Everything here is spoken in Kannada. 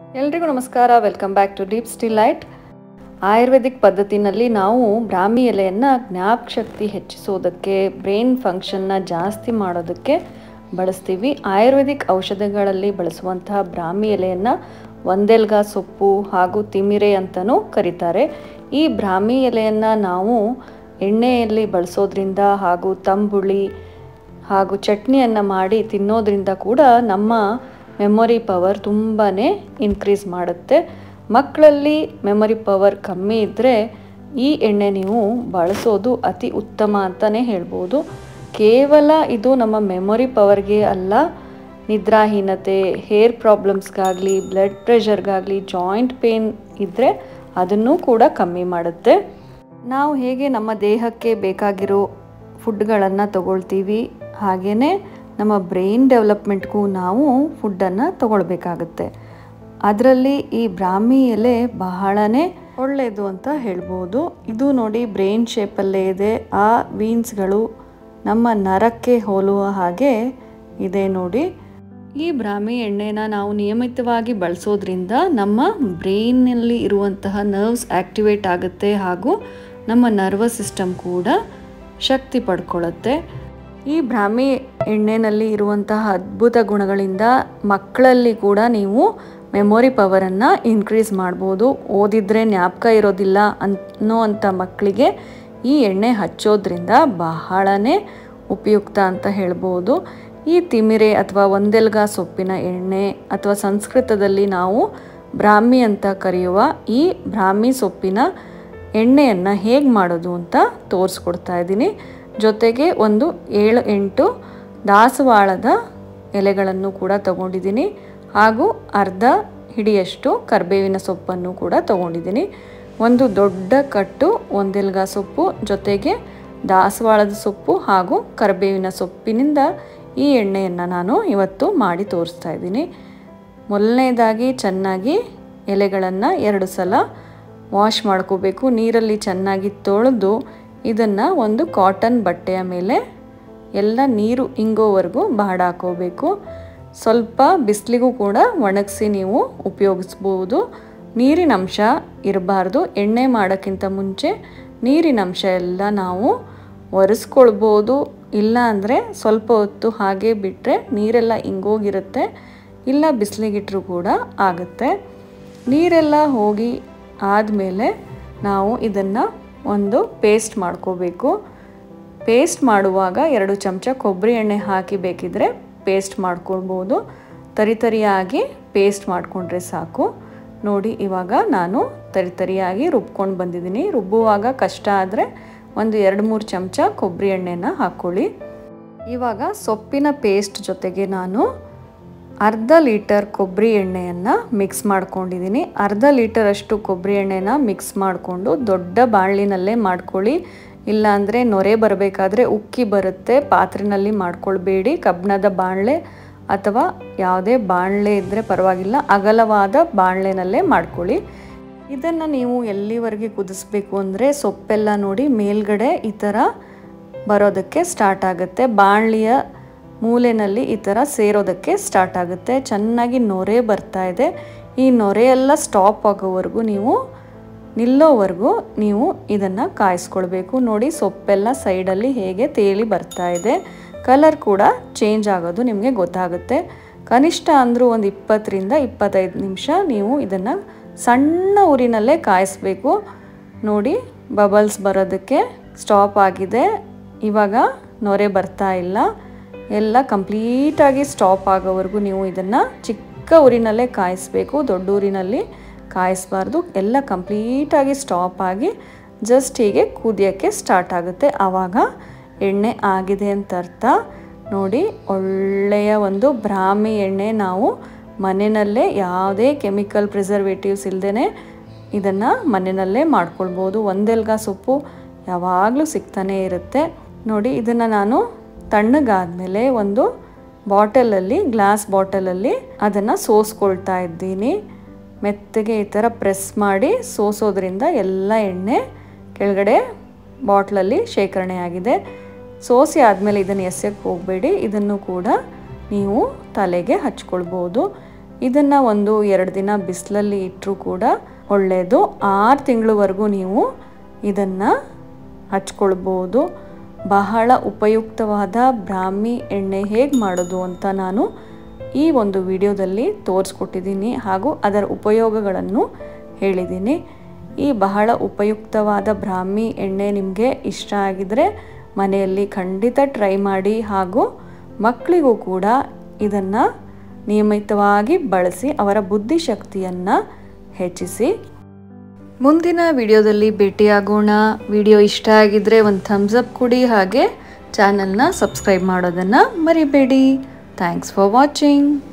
ಎಲ್ರಿಗೂ ನಮಸ್ಕಾರ welcome back to deep still light ayurvedic ಪದ್ಧತಿನಲ್ಲಿ ನಾವು ಬ್ರಾಹ್ಮಿ ಎಲೆಯನ್ನು ಜ್ಞಾಪಕ ಶಕ್ತಿ ಹೆಚ್ಚಿಸೋದಕ್ಕೆ ಬ್ರೈನ್ ಫಂಕ್ಷನ್ನ ಜಾಸ್ತಿ ಮಾಡೋದಕ್ಕೆ ಬಳಸ್ತೀವಿ ಆಯುರ್ವೇದಿಕ್ ಔಷಧಗಳಲ್ಲಿ ಬಳಸುವಂತಹ ಬ್ರಾಹ್ಮಿ ಎಲೆಯನ್ನು ಒಂದೆಲ್ಗ ಸೊಪ್ಪು ಹಾಗೂ ತಿಮಿರೆ ಅಂತಲೂ ಕರೀತಾರೆ ಈ ಬ್ರಾಹ್ಮಿ ಎಲೆಯನ್ನು ನಾವು ಎಣ್ಣೆಯಲ್ಲಿ ಬಳಸೋದ್ರಿಂದ ಹಾಗೂ ತಂಬುಳಿ ಹಾಗೂ ಚಟ್ನಿಯನ್ನು ಮಾಡಿ ತಿನ್ನೋದ್ರಿಂದ ಕೂಡ ನಮ್ಮ ಮೆಮೊರಿ ಪವರ್ ತುಂಬಾ ಇನ್ಕ್ರೀಸ್ ಮಾಡುತ್ತೆ ಮಕ್ಕಳಲ್ಲಿ ಮೆಮೊರಿ ಪವರ್ ಕಮ್ಮಿ ಇದ್ದರೆ ಈ ಎಣ್ಣೆ ನೀವು ಬಳಸೋದು ಅತಿ ಉತ್ತಮ ಅಂತಲೇ ಹೇಳ್ಬೋದು ಕೇವಲ ಇದು ನಮ್ಮ ಮೆಮೊರಿ ಪವರ್ಗೆ ಅಲ್ಲ ನಿದ್ರಾಹೀನತೆ ಹೇರ್ ಪ್ರಾಬ್ಲಮ್ಸ್ಗಾಗಲಿ ಬ್ಲಡ್ ಪ್ರೆಷರ್ಗಾಗಲಿ ಜಾಯಿಂಟ್ ಪೇನ್ ಇದ್ದರೆ ಅದನ್ನು ಕೂಡ ಕಮ್ಮಿ ಮಾಡುತ್ತೆ ನಾವು ಹೇಗೆ ನಮ್ಮ ದೇಹಕ್ಕೆ ಬೇಕಾಗಿರೋ ಫುಡ್ಗಳನ್ನು ತಗೊಳ್ತೀವಿ ಹಾಗೆಯೇ ನಮ್ಮ ಬ್ರೈನ್ ಡೆವಲಪ್ಮೆಂಟ್ಗೂ ನಾವು ಫುಡ್ಡನ್ನು ತಗೊಳ್ಬೇಕಾಗುತ್ತೆ ಅದರಲ್ಲಿ ಈ ಬ್ರಾಹ್ಮಿ ಎಲೆ ಬಹಳನೇ ಒಳ್ಳೆಯದು ಅಂತ ಹೇಳ್ಬೋದು ಇದು ನೋಡಿ ಬ್ರೈನ್ ಶೇಪಲ್ಲೇ ಇದೆ ಆ ವೀನ್ಸ್ಗಳು ನಮ್ಮ ನರಕ್ಕೆ ಹೋಲುವ ಹಾಗೆ ಇದೆ ನೋಡಿ ಈ ಬ್ರಾಹ್ಮಿ ಎಣ್ಣೆನ ನಾವು ನಿಯಮಿತವಾಗಿ ಬಳಸೋದ್ರಿಂದ ನಮ್ಮ ಬ್ರೈನ್ನಲ್ಲಿ ಇರುವಂತಹ ನರ್ವ್ಸ್ ಆ್ಯಕ್ಟಿವೇಟ್ ಆಗುತ್ತೆ ಹಾಗೂ ನಮ್ಮ ನರ್ವಸ್ ಸಿಸ್ಟಮ್ ಕೂಡ ಶಕ್ತಿ ಪಡ್ಕೊಳ್ಳುತ್ತೆ ಈ ಬ್ರಾಹ್ಮಿ ಎಣ್ಣೆನಲ್ಲಿ ಇರುವಂತಹ ಅದ್ಭುತ ಗುಣಗಳಿಂದ ಮಕ್ಕಳಲ್ಲಿ ಕೂಡ ನೀವು ಮೆಮೊರಿ ಪವರನ್ನು ಇನ್ಕ್ರೀಸ್ ಮಾಡ್ಬೋದು ಓದಿದ್ರೆ ಜ್ಞಾಪಕ ಇರೋದಿಲ್ಲ ಅನ್ನೋ ಅಂಥ ಮಕ್ಕಳಿಗೆ ಈ ಎಣ್ಣೆ ಹಚ್ಚೋದ್ರಿಂದ ಬಹಳನೇ ಉಪಯುಕ್ತ ಅಂತ ಹೇಳ್ಬೋದು ಈ ತಿಮಿರೆ ಅಥವಾ ಒಂದೆಲ್ಗ ಸೊಪ್ಪಿನ ಎಣ್ಣೆ ಅಥವಾ ಸಂಸ್ಕೃತದಲ್ಲಿ ನಾವು ಬ್ರಾಹ್ಮಿ ಅಂತ ಕರೆಯುವ ಈ ಬ್ರಾಹ್ಮಿ ಸೊಪ್ಪಿನ ಎಣ್ಣೆಯನ್ನು ಹೇಗೆ ಮಾಡೋದು ಅಂತ ತೋರಿಸ್ಕೊಡ್ತಾ ಇದ್ದೀನಿ ಜೊತೆಗೆ ಒಂದು ಏಳು ಎಂಟು ದಾಸವಾಳದ ಎಲೆಗಳನ್ನು ಕೂಡ ತಗೊಂಡಿದ್ದೀನಿ ಹಾಗೂ ಅರ್ಧ ಹಿಡಿಯಷ್ಟು ಕರಿಬೇವಿನ ಸೊಪ್ಪನ್ನು ಕೂಡ ತಗೊಂಡಿದ್ದೀನಿ ಒಂದು ದೊಡ್ಡ ಕಟ್ಟು ಒಂದೆಲ್ಗ ಸೊಪ್ಪು ಜೊತೆಗೆ ದಾಸವಾಳದ ಸೊಪ್ಪು ಹಾಗೂ ಕರಿಬೇವಿನ ಸೊಪ್ಪಿನಿಂದ ಈ ಎಣ್ಣೆಯನ್ನು ನಾನು ಇವತ್ತು ಮಾಡಿ ತೋರಿಸ್ತಾ ಇದ್ದೀನಿ ಮೊದಲನೇದಾಗಿ ಚೆನ್ನಾಗಿ ಎಲೆಗಳನ್ನು ಎರಡು ಸಲ ವಾಶ್ ಮಾಡ್ಕೋಬೇಕು ನೀರಲ್ಲಿ ಚೆನ್ನಾಗಿ ತೊಳೆದು ಇದನ್ನು ಒಂದು ಕಾಟನ್ ಬಟ್ಟೆಯ ಮೇಲೆ ಎಲ್ಲ ನೀರು ಇಂಗೋವರೆಗೂ ಬಾಡ ಹಾಕೋಬೇಕು ಸ್ವಲ್ಪ ಬಿಸಿಲಿಗೂ ಕೂಡ ಒಣಗಿಸಿ ನೀವು ಉಪಯೋಗಿಸ್ಬೋದು ನೀರಿನ ಅಂಶ ಇರಬಾರ್ದು ಎಣ್ಣೆ ಮಾಡೋಕ್ಕಿಂತ ಮುಂಚೆ ನೀರಿನ ಅಂಶ ಎಲ್ಲ ನಾವು ಒರೆಸ್ಕೊಳ್ಬೋದು ಇಲ್ಲ ಅಂದರೆ ಸ್ವಲ್ಪ ಹೊತ್ತು ಹಾಗೆ ಬಿಟ್ಟರೆ ನೀರೆಲ್ಲ ಇಂಗೋಗಿರುತ್ತೆ ಇಲ್ಲ ಬಿಸಿಲಿಗಿಟ್ರೂ ಕೂಡ ಆಗುತ್ತೆ ನೀರೆಲ್ಲ ಹೋಗಿ ಆದಮೇಲೆ ನಾವು ಇದನ್ನು ಒಂದು ಪೇಸ್ಟ್ ಮಾಡ್ಕೋಬೇಕು ಪೇಸ್ಟ್ ಮಾಡುವಾಗ ಎರಡು ಚಮಚ ಕೊಬ್ಬರಿ ಎಣ್ಣೆ ಹಾಕಿ ಬೇಕಿದ್ರೆ ಪೇಸ್ಟ್ ಮಾಡ್ಕೊಳ್ಬೋದು ತರಿತರಿಯಾಗಿ ಪೇಸ್ಟ್ ಮಾಡಿಕೊಂಡ್ರೆ ಸಾಕು ನೋಡಿ ಇವಾಗ ನಾನು ತರಿತರಿಯಾಗಿ ರುಬ್ಕೊಂಡು ಬಂದಿದ್ದೀನಿ ರುಬ್ಬುವಾಗ ಕಷ್ಟ ಆದರೆ ಒಂದು ಎರಡು ಮೂರು ಚಮಚ ಕೊಬ್ಬರಿ ಎಣ್ಣೆನ ಹಾಕ್ಕೊಳ್ಳಿ ಇವಾಗ ಸೊಪ್ಪಿನ ಪೇಸ್ಟ್ ಜೊತೆಗೆ ನಾನು ಅರ್ಧ ಲೀಟರ್ ಕೊಬ್ಬರಿ ಎಣ್ಣೆಯನ್ನು ಮಿಕ್ಸ್ ಮಾಡ್ಕೊಂಡಿದ್ದೀನಿ ಅರ್ಧ ಲೀಟರಷ್ಟು ಕೊಬ್ಬರಿ ಎಣ್ಣೆನ ಮಿಕ್ಸ್ ಮಾಡಿಕೊಂಡು ದೊಡ್ಡ ಬಾಣಲಿನಲ್ಲೇ ಮಾಡ್ಕೊಳ್ಳಿ ಇಲ್ಲಾಂದರೆ ನೊರೆ ಬರಬೇಕಾದ್ರೆ ಉಕ್ಕಿ ಬರುತ್ತೆ ಪಾತ್ರೆನಲ್ಲಿ ಮಾಡ್ಕೊಳ್ಬೇಡಿ ಕಬ್ಬಿಣದ ಬಾಣಲೆ ಅಥವಾ ಯಾವುದೇ ಬಾಣಲೆ ಇದ್ದರೆ ಪರವಾಗಿಲ್ಲ ಅಗಲವಾದ ಬಾಣಲೆನಲ್ಲೇ ಮಾಡ್ಕೊಳ್ಳಿ ಇದನ್ನು ನೀವು ಎಲ್ಲಿವರೆಗೆ ಕುದಿಸ್ಬೇಕು ಅಂದರೆ ಸೊಪ್ಪೆಲ್ಲ ನೋಡಿ ಮೇಲ್ಗಡೆ ಈ ಥರ ಬರೋದಕ್ಕೆ ಸ್ಟಾರ್ಟ್ ಆಗುತ್ತೆ ಬಾಣಲಿಯ ಮೂಲೆಯಲ್ಲಿ ಈ ಥರ ಸೇರೋದಕ್ಕೆ ಸ್ಟಾರ್ಟ್ ಆಗುತ್ತೆ ಚೆನ್ನಾಗಿ ನೊರೆ ಬರ್ತಾ ಇದೆ ಈ ನೊರೆ ಎಲ್ಲ ಸ್ಟಾಪ್ ಆಗೋವರೆಗೂ ನೀವು ನಿಲ್ಲೋವರೆಗೂ ನೀವು ಇದನ್ನು ಕಾಯಿಸ್ಕೊಳ್ಬೇಕು ನೋಡಿ ಸೊಪ್ಪೆಲ್ಲ ಸೈಡಲ್ಲಿ ಹೇಗೆ ತೇಲಿ ಬರ್ತಾ ಇದೆ ಕಲರ್ ಕೂಡ ಚೇಂಜ್ ಆಗೋದು ನಿಮಗೆ ಗೊತ್ತಾಗುತ್ತೆ ಕನಿಷ್ಠ ಅಂದರೂ ಒಂದು ಇಪ್ಪತ್ತರಿಂದ ಇಪ್ಪತ್ತೈದು ನಿಮಿಷ ನೀವು ಇದನ್ನು ಸಣ್ಣ ಉರಿನಲ್ಲೇ ಕಾಯಿಸ್ಬೇಕು ನೋಡಿ ಬಬಲ್ಸ್ ಬರೋದಕ್ಕೆ ಸ್ಟಾಪ್ ಆಗಿದೆ ಇವಾಗ ನೊರೆ ಬರ್ತಾ ಇಲ್ಲ ಎಲ್ಲ ಕಂಪ್ಲೀಟಾಗಿ ಸ್ಟಾಪ್ ಆಗೋವರೆಗೂ ನೀವು ಇದನ್ನು ಚಿಕ್ಕ ಊರಿನಲ್ಲೇ ಕಾಯಿಸ್ಬೇಕು ದೊಡ್ಡ ಊರಿನಲ್ಲಿ ಕಾಯಿಸಬಾರ್ದು ಎಲ್ಲ ಕಂಪ್ಲೀಟಾಗಿ ಸ್ಟಾಪ್ ಆಗಿ ಜಸ್ಟ್ ಹೀಗೆ ಕುದಿಯೋಕ್ಕೆ ಸ್ಟಾರ್ಟ್ ಆಗುತ್ತೆ ಆವಾಗ ಎಣ್ಣೆ ಆಗಿದೆ ಅಂತ ಅರ್ಥ ನೋಡಿ ಒಳ್ಳೆಯ ಒಂದು ಬ್ರಾಹ್ಮಿ ಎಣ್ಣೆ ನಾವು ಮನೆಯಲ್ಲೇ ಯಾವುದೇ ಕೆಮಿಕಲ್ ಪ್ರಿಸರ್ವೇಟಿವ್ಸ್ ಇಲ್ಲದೇ ಇದನ್ನು ಮನೆಯಲ್ಲೇ ಮಾಡ್ಕೊಳ್ಬೋದು ಒಂದೆಲ್ಗ ಸೊಪ್ಪು ಯಾವಾಗಲೂ ಸಿಗ್ತಾನೇ ಇರುತ್ತೆ ನೋಡಿ ಇದನ್ನು ನಾನು ತಣ್ಣಗಾದಮೇಲೆ ಒಂದು ಬಾಟಲಲ್ಲಿ ಗ್ಲಾಸ್ ಬಾಟಲಲ್ಲಿ ಅದನ್ನು ಸೋಸ್ಕೊಳ್ತಾ ಇದ್ದೀನಿ ಮೆತ್ತಗೆ ಈ ಥರ ಪ್ರೆಸ್ ಮಾಡಿ ಸೋಸೋದ್ರಿಂದ ಎಲ್ಲ ಎಣ್ಣೆ ಕೆಳಗಡೆ ಬಾಟ್ಲಲ್ಲಿ ಶೇಖರಣೆ ಆಗಿದೆ ಸೋಸಿ ಆದಮೇಲೆ ಇದನ್ನು ಎಸೆಯೋಕ್ಕೆ ಹೋಗಬೇಡಿ ಇದನ್ನು ಕೂಡ ನೀವು ತಲೆಗೆ ಹಚ್ಕೊಳ್ಬೋದು ಇದನ್ನು ಒಂದು ಎರಡು ದಿನ ಬಿಸಿಲಲ್ಲಿ ಇಟ್ಟರೂ ಕೂಡ ಒಳ್ಳೆಯದು ಆರು ತಿಂಗಳವರೆಗೂ ನೀವು ಇದನ್ನು ಹಚ್ಕೊಳ್ಬೋದು ಬಹಳ ಉಪಯುಕ್ತವಾದ ಬ್ರಾಹ್ಮಿ ಎಣ್ಣೆ ಹೇಗೆ ಮಾಡೋದು ಅಂತ ನಾನು ಈ ಒಂದು ವಿಡಿಯೋದಲ್ಲಿ ತೋರಿಸ್ಕೊಟ್ಟಿದ್ದೀನಿ ಹಾಗೂ ಅದರ ಉಪಯೋಗಗಳನ್ನು ಹೇಳಿದ್ದೀನಿ ಈ ಬಹಳ ಉಪಯುಕ್ತವಾದ ಬ್ರಾಹ್ಮಿ ಎಣ್ಣೆ ನಿಮಗೆ ಇಷ್ಟ ಆಗಿದರೆ ಮನೆಯಲ್ಲಿ ಖಂಡಿತ ಟ್ರೈ ಮಾಡಿ ಹಾಗೂ ಮಕ್ಕಳಿಗೂ ಕೂಡ ಇದನ್ನು ನಿಯಮಿತವಾಗಿ ಬಳಸಿ ಅವರ ಬುದ್ಧಿಶಕ್ತಿಯನ್ನು ಹೆಚ್ಚಿಸಿ ಮುಂದಿನ ವಿಡಿಯೋದಲ್ಲಿ ಭೇಟಿಯಾಗೋಣ ವಿಡಿಯೋ ಇಷ್ಟ ಆಗಿದ್ರೆ ಒಂದು ಥಮ್ಸ್ ಅಪ್ ಕೊಡಿ ಹಾಗೆ ಚಾನಲ್ನ ಸಬ್ಸ್ಕ್ರೈಬ್ ಮಾಡೋದನ್ನು ಮರಿಬೇಡಿ ಥ್ಯಾಂಕ್ಸ್ ಫಾರ್ ವಾಚಿಂಗ್